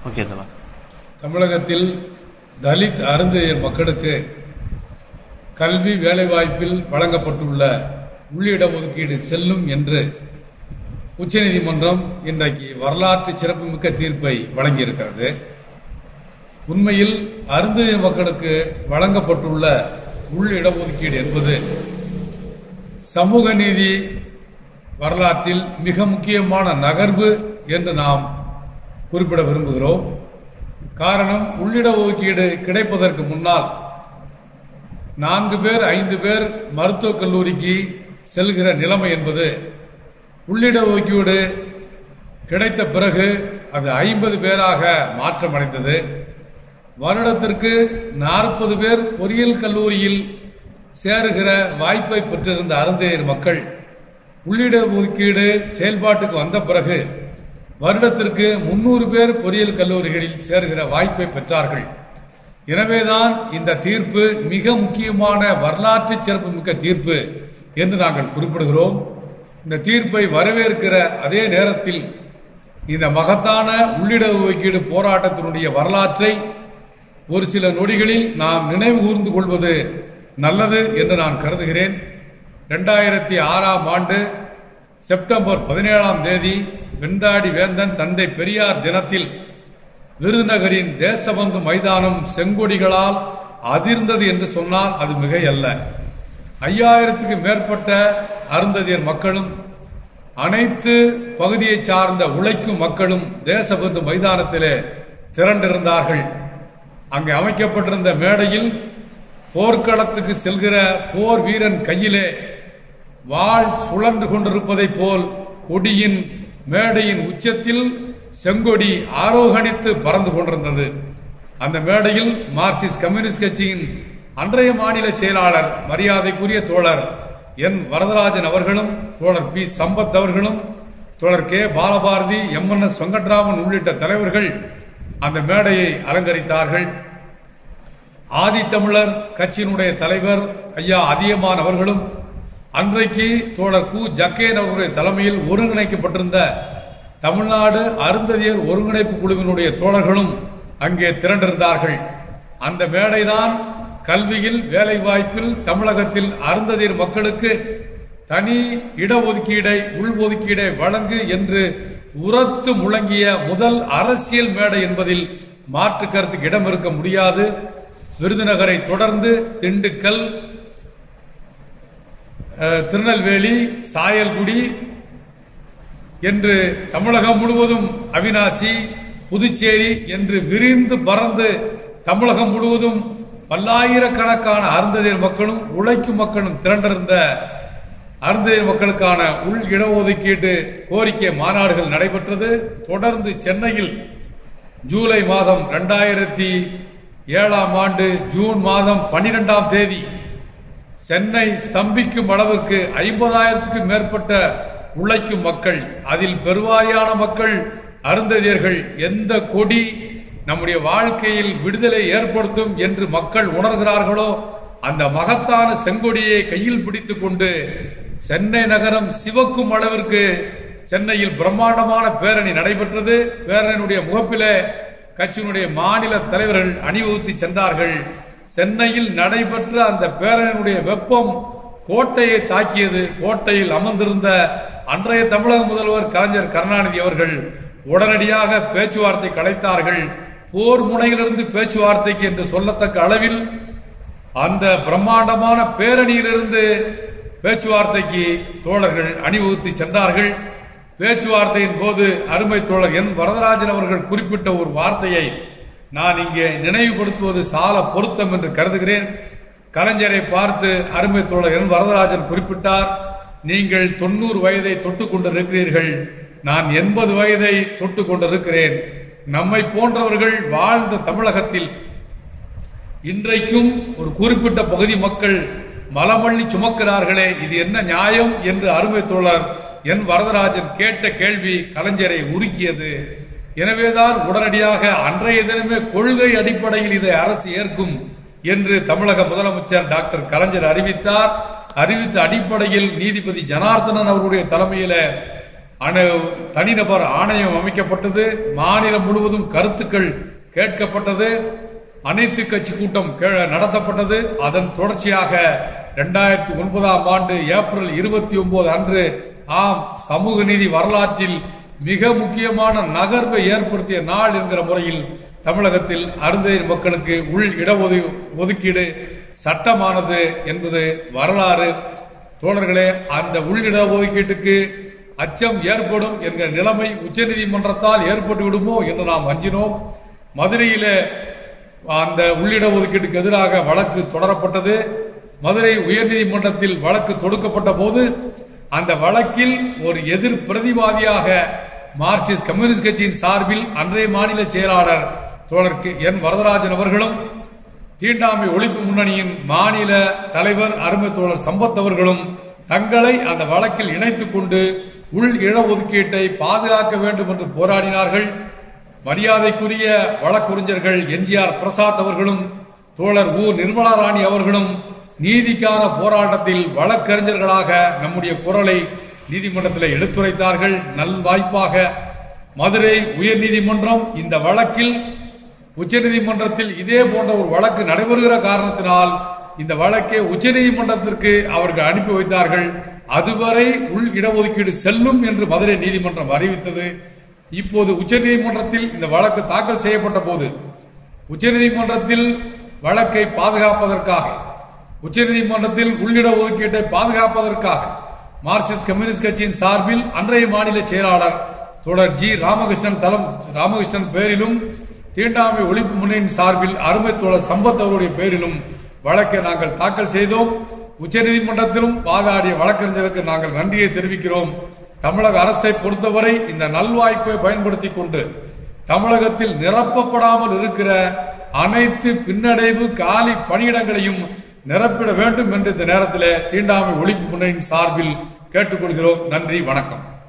okay தலா தமிழகத்தில் தலித் அருந்தையர் மக்களுக்கு கல்வி வேலைவாய்ப்பில் வழங்கப்பட்டுள்ள உள்ளிட ஒதுக்கீடு செல்லும் என்று உச்சநீதிமன்றம் இன்றைக்கு வரலாற்று சிறப்புமிக்க தீர்ப்பை வழங்கியிருக்கிறது உண்மையில் அருந்தையர் மக்களுக்கு வழங்கப்பட்டுள்ள உள் இடஒதுக்கீடு என்பது சமூக நீதி வரலாற்றில் மிக முக்கியமான நகர்வு என்று நாம் குறிப்பிட விரும்புகிறோம் காரணம் உள்ளிட ஒதுக்கீடு கிடைப்பதற்கு முன்னால் நான்கு பேர் ஐந்து பேர் மருத்துவக் கல்லூரிக்கு செல்கிற நிலைமை என்பது உள்ளிட ஒதுக்கீடு கிடைத்த பிறகு அது ஐம்பது பேராக மாற்றமடைந்தது வருடத்திற்கு நாற்பது பேர் பொறியியல் கல்லூரியில் சேருகிற வாய்ப்பை பெற்றிருந்த அருந்தையர் மக்கள் உள்ளிட ஒதுக்கீடு செயல்பாட்டுக்கு வந்த பிறகு வருடத்திற்கு முன்னூறு பேர் பொறியியல் கல்லூரிகளில் சேர்கிற வாய்ப்பை பெற்றார்கள் எனவேதான் இந்த தீர்ப்பு மிக முக்கியமான வரலாற்று சிறப்புமிக்க தீர்ப்பு என்று நாங்கள் குறிப்பிடுகிறோம் இந்த தீர்ப்பை வரவேற்கிற அதே நேரத்தில் இந்த மகத்தான உள்ளிட ஒதுக்கீடு போராட்டத்தினுடைய வரலாற்றை ஒரு சில நொடிகளில் நாம் நினைவு கூர்ந்து கொள்வது நல்லது என்று நான் கருதுகிறேன் இரண்டாயிரத்தி ஆறாம் ஆண்டு செப்டம்பர் பதினேழாம் தேதி வெண்தாடி வேந்தன் தந்தை பெரியார் தினத்தில் விருதுநகரின் தேசபந்து மைதானம் செங்கொடிகளால் அதிர்ந்தது என்று சொன்னால் அது மிகையல்ல ஐயாயிரத்துக்கு மேற்பட்ட அருந்ததியர் மக்களும் அனைத்து பகுதியை சார்ந்த உழைக்கும் மக்களும் தேசபந்து மைதானத்திலே திரண்டிருந்தார்கள் அங்கே அமைக்கப்பட்டிருந்த மேடையில் போர்க்களத்துக்கு செல்கிற போர் வீரன் கையிலே வாள் சுழன்று கொண்டிருப்பதைப் போல் கொடியின் மேடையின் உச்சத்தில் செங்கொடி ஆரோகணித்து பறந்து கொண்டிருந்தது அந்த மேடையில் மார்க்சிஸ்ட் கம்யூனிஸ்ட் கட்சியின் அன்றைய மாநில செயலாளர் மரியாதைக்குரிய தோழர் என் வரதராஜன் அவர்களும் தோழர் பி சம்பத் அவர்களும் தோழர் K Balabharathi M N S Venkatraman உள்ளிட்ட தலைவர்கள் அந்த மேடையை அலங்கரித்தார்கள் ஆதித்தமிழர் கட்சியினுடைய தலைவர் ஐயா அதியமான் அவர்களும் அன்றைக்கு தோழர் கு ஜக்கேன் அவர்களுடைய தலைமையில் ஒருங்கிணைக்கப்பட்டிருந்த தமிழ்நாடு அருந்ததியர் ஒருங்கிணைப்பு குழுவினுடைய தோழர்களும் அங்கே திரண்டிருந்தார்கள் அந்த மேடைதான் கல்வியில் வேலை வாய்ப்பில் தமிழகத்தில் அருந்ததியர் மக்களுக்கு தனி இடஒதுக்கீடை உள்ஒதுக்கீடை வழங்கு என்று உரத்து முழங்கிய முதல் அரசியல் மேடை என்பதில் மாற்று கருத்துக்கு இடம் இருக்க முடியாது விருதுநகரை தொடர்ந்து திண்டுக்கல் அஹ், திருநெல்வேலி சாயல்குடி என்று தமிழகம் முழுவதும் அவினாசி புதுச்சேரி என்று விரிந்து பறந்து தமிழகம் முழுவதும் பல்லாயிரக்கணக்கான அருந்ததியர் மக்களும் உழைக்கும் மக்களும் திரண்டிருந்த அருந்ததியர் மக்களுக்கான உள் இடஒதுக்கீட்டு கோரிக்கை மாநாடுகள் நடைபெற்றது தொடர்ந்து சென்னையில் ஜூலை மாதம் இரண்டாயிரத்தி ஏழாம் ஆண்டு ஜூன் மாதம் பன்னிரெண்டாம் தேதி சென்னை ஸ்தம்பிக்கும் அளவுக்கு ஐம்பதாயிரத்துக்கும் மேற்பட்ட உழைக்கும் மக்கள் அதில் பெருவாரியான மக்கள் அருந்ததியர்கள் எந்த கொடி நம்முடைய வாழ்க்கையில் விடுதலை ஏற்படுத்தும் என்று மக்கள் உணர்கிறார்களோ அந்த மகத்தான செங்கொடியை கையில் பிடித்துக் கொண்டு சென்னை நகரம் சிவக்கும் அளவிற்கு சென்னையில் பிரம்மாண்டமான பேரணி நடைபெற்றது பேரணியினுடைய முகப்பிலே கட்சியினுடைய மாநில தலைவர்கள் அணிவகுத்து சென்றார்கள் சென்னையில் நடைபெற்ற அந்த பேரணியினுடைய வெப்பம் கோட்டையை தாக்கியது கோட்டையில் அமர்ந்திருந்த அன்றைய தமிழக முதல்வர் கலைஞர் கருணாநிதி அவர்கள் உடனடியாக பேச்சுவார்த்தை கலைத்தார்கள் போர் முனையிலிருந்து பேச்சுவார்த்தைக்கு என்று சொல்லத்தக்க அளவில் அந்த பிரம்மாண்டமான பேரணியிலிருந்து பேச்சுவார்த்தைக்கு தோழர்கள் அணிவகுத்து சென்றார்கள் பேச்சுவார்த்தையின் போது அருமை தோழர் என் வரதராஜன் அவர்கள் குறிப்பிட்ட ஒரு வார்த்தையை நான் இங்கே நினைவுபடுத்துவது சால பொருத்தம் என்று கருதுகிறேன் கலைஞரை பார்த்து அருமை தோழர் என் வரதராஜன் குறிப்பிட்டார் நீங்கள் தொண்ணூறு வயதை தொட்டுக் கொண்டிருக்கிறீர்கள் நான் எண்பது வயதை தொட்டுக் கொண்டிருக்கிறேன் நம்மை போன்றவர்கள் வாழ்ந்த தமிழகத்தில் இன்றைக்கும் ஒரு குறிப்பிட்ட பகுதி மக்கள் மலமள்ளி சுமக்கிறார்களே இது என்ன நியாயம் என்று அருமை தோழர் என் வரதராஜன் கேட்ட கேள்வி கலைஞரை உருக்கியது எனவேதான் உடனடியாக அன்றைய தினமே கொள்கை அடிப்படையில் இதை அரசு ஏற்கும் என்று தமிழக முதலமைச்சர் டாக்டர் கலைஞர் அறிவித்தார் அறிவித்த அடிப்படையில் நீதிபதி ஜனார்தனன் அவருடைய தலைமையில அணு தனிநபர் ஆணையம் அமைக்கப்பட்டது மாநிலம் முழுவதும் கருத்துக்கள் கேட்கப்பட்டது அனைத்து கட்சி கூட்டம் கே- நடத்தப்பட்டது அதன் தொடர்ச்சியாக இரண்டாயிரத்தி ஒன்பதாம் ஆண்டு ஏப்ரல் இருபத்தி ஒன்பது அன்று ஆம் சமூக நீதி வரலாற்றில் மிக முக்கியமான நகர்வை ஏற்படுத்திய நாள் என்கிற முறையில் தமிழகத்தில் அருந்தையர் மக்களுக்கு உள் இடஒது ஒதுக்கீடு சட்டமானது என்பது வரலாறு தோழர்களே அந்த உள்ளிட ஒதுக்கீட்டுக்கு அச்சம் ஏற்படும் என்கிற நிலைமை உச்சநீதிமன்றத்தால் ஏற்பட்டு விடுமோ என்று நாம் அஞ்சினோம் மதுரையிலே அந்த உள்ளிட ஒதுக்கீட்டுக்கு எதிராக வழக்கு தொடரப்பட்டது மதுரை உயர்நீதிமன்றத்தில் வழக்கு தொடுக்கப்பட்ட போது அந்த வழக்கில் ஒரு எதிர் பிரதிவாதியாக மார்க்சிஸ்ட் கம்யூனிஸ்ட் கட்சியின் சார்பில் அன்றைய மாநில செயலாளர் தோழர் கே- என் வரதராஜன் அவர்களும் தீண்டாமை ஒழிப்பு முன்னணியின் மாநில தலைவர் அருமை தோழர் சம்பத் அவர்களும் தங்களை அந்த வழக்கில் இணைத்துக் கொண்டு உள் இடஒதுக்கீட்டை பாதுகாக்க வேண்டும் என்று போராடினார்கள் மரியாதைக்குரிய வழக்குரைஞர்கள் எம்ஜிஆர் பிரசாத் அவர்களும் தோழர் உ நிர்மலா ராணி அவர்களும் நீதிக்கான போராட்டத்தில் வழக்கறிஞர்களாக நம்முடைய குரலை நீதிமன்றத்தில் எடுத்துரைத்தார்கள் நல்வாய்ப்பாக மதுரை உயர்நீதிமன்றம் இந்த வழக்கில் உச்சநீதிமன்றத்தில் இதே போன்ற ஒரு வழக்கு நடைபெறுகிற காரணத்தினால் இந்த வழக்கை உச்சநீதிமன்றத்திற்கு அவர்கள் அனுப்பி வைத்தார்கள் அதுவரை உள் இடஒதுக்கீடு செல்லும் என்று மதுரை நீதிமன்றம் அறிவித்தது இப்போது உச்சநீதிமன்றத்தில் இந்த வழக்கு தாக்கல் செய்யப்பட்ட போது உச்சநீதிமன்றத்தில் வழக்கை பாதுகாப்பதற்காக உச்சநீதிமன்றத்தில் உள்ளிட ஒதுக்கீட்டை பாதுகாப்பதற்காக மார்க்சிஸ்ட் கம்யூனிஸ்ட் கட்சியின் சார்பில் அன்றைய மாநில செயலாளர் தொடர் ஜி ராமகிருஷ்ணன் தலம் ராமகிருஷ்ணன் பேரிலும் தீண்டாமை ஒழிப்பு முன்னணியின் சார்பில் அருமை தோழர் சம்பத் அவருடைய பேரிலும் வழக்கை நாங்கள் தாக்கல் செய்தோம் உச்சநீதிமன்றத்திலும் வாதாடிய வழக்கறிஞருக்கு நாங்கள் நன்றியை தெரிவிக்கிறோம் தமிழக அரசை பொறுத்தவரை இந்த நல்வாய்ப்பை பயன்படுத்திக் கொண்டு தமிழகத்தில் நிரப்பப்படாமல் இருக்கிற அனைத்து பின்னடைவு காலி பணியிடங்களையும் நிரப்பிட வேண்டும் என்று இந்த நேரத்தில் தீண்டாமை ஒழிப்பு முன்னணியின் சார்பில் கேட்டுக்கொள்கிறோம் நன்றி வணக்கம்